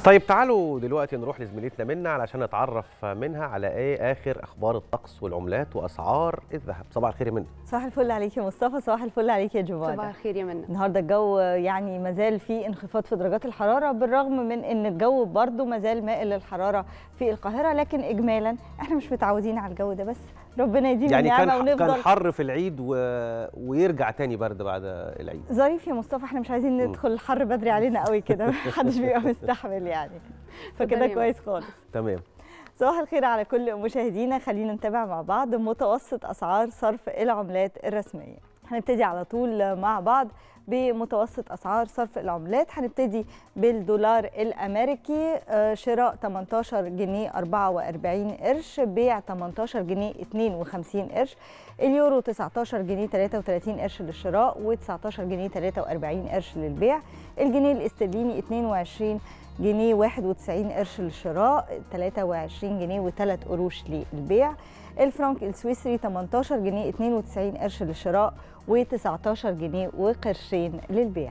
طيب تعالوا دلوقتي نروح لزميلتنا منا علشان نتعرف منها على ايه اخر اخبار الطقس والعملات واسعار الذهب صباح الخير يا منى صباح الفل عليك يا مصطفى صباح الفل عليك يا جمانة صباح الخير يا منى النهارده الجو يعني مازال فيه انخفاض في درجات الحراره بالرغم من ان الجو برضو مازال مائل للحراره في القاهره لكن اجمالا احنا مش متعودين على الجو ده بس ربنا يديم يعني النعمه كان ونفضل كان حر في العيد و... ويرجع تاني برد بعد العيد ظريف يا مصطفى احنا مش عايزين ندخل الحر بدري علينا قوي كده محدش بيبقى مستحمل يعني فكده اتفضلي يا كويس خالص تمام صباح الخير على كل مشاهدينا خلينا نتابع مع بعض متوسط اسعار صرف العملات الرسميه هنبتدي على طول مع بعض بمتوسط اسعار صرف العملات هنبتدي بالدولار الامريكي آه، شراء 18 جنيه 44 قرش بيع 18 جنيه 52 قرش اليورو 19 جنيه 33 قرش للشراء و19 جنيه 43 قرش للبيع الجنيه الاسترليني 22 جنيه 91 قرش للشراء 23 جنيه و3 قروش للبيع الفرنك السويسري 18 جنيه 92 قرش للشراء و19 جنيه وقرشين للبيع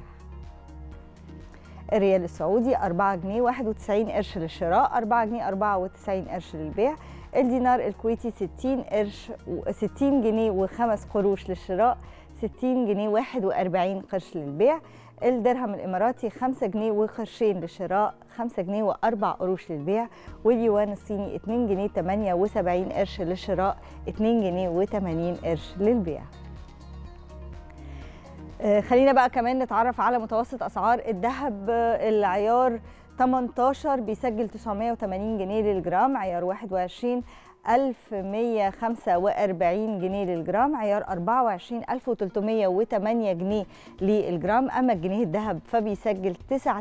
الريال السعودي 4 جنيه 91 قرش للشراء 4 جنيه 94 قرش للبيع الدينار الكويتي 60 قرش و 60 جنيه وخمس قروش للشراء 60 جنيه 41 قرش للبيع الدرهم الاماراتي 5 جنيه وقرشين للشراء 5 جنيه واربع قروش للبيع واليوان الصيني 2 جنيه 78 قرش للشراء 2 جنيه و80 قرش للبيع آه، خلينا بقى كمان نتعرف على متوسط اسعار الذهب آه، العيار 18 بيسجل 980 جنيه للجرام عيار 21 1145 جنيه للجرام عيار 24 1308 جنيه للجرام اما الجنيه الذهب فبيسجل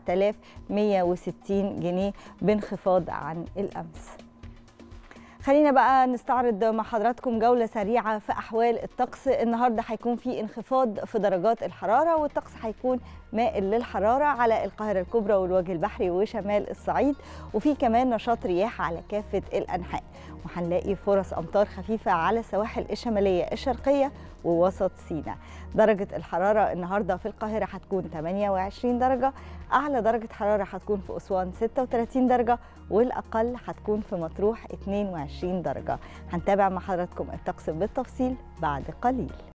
9160 جنيه بانخفاض عن الامس خلينا بقى نستعرض مع حضراتكم جولة سريعة في أحوال الطقس النهاردة هيكون في انخفاض في درجات الحرارة والطقس هيكون مائل للحرارة على القاهرة الكبرى والوجه البحري وشمال الصعيد وفي كمان نشاط رياح على كافة الأنحاء وهنلاقي فرص أمطار خفيفة على السواحل الشمالية الشرقية ووسط سيناء درجة الحرارة النهاردة في القاهرة هتكون 28 درجة أعلى درجة حرارة هتكون في أسوان 36 درجة والأقل هتكون في مطروح 22 درجة هنتابع مع حضراتكم الطقس بالتفصيل بعد قليل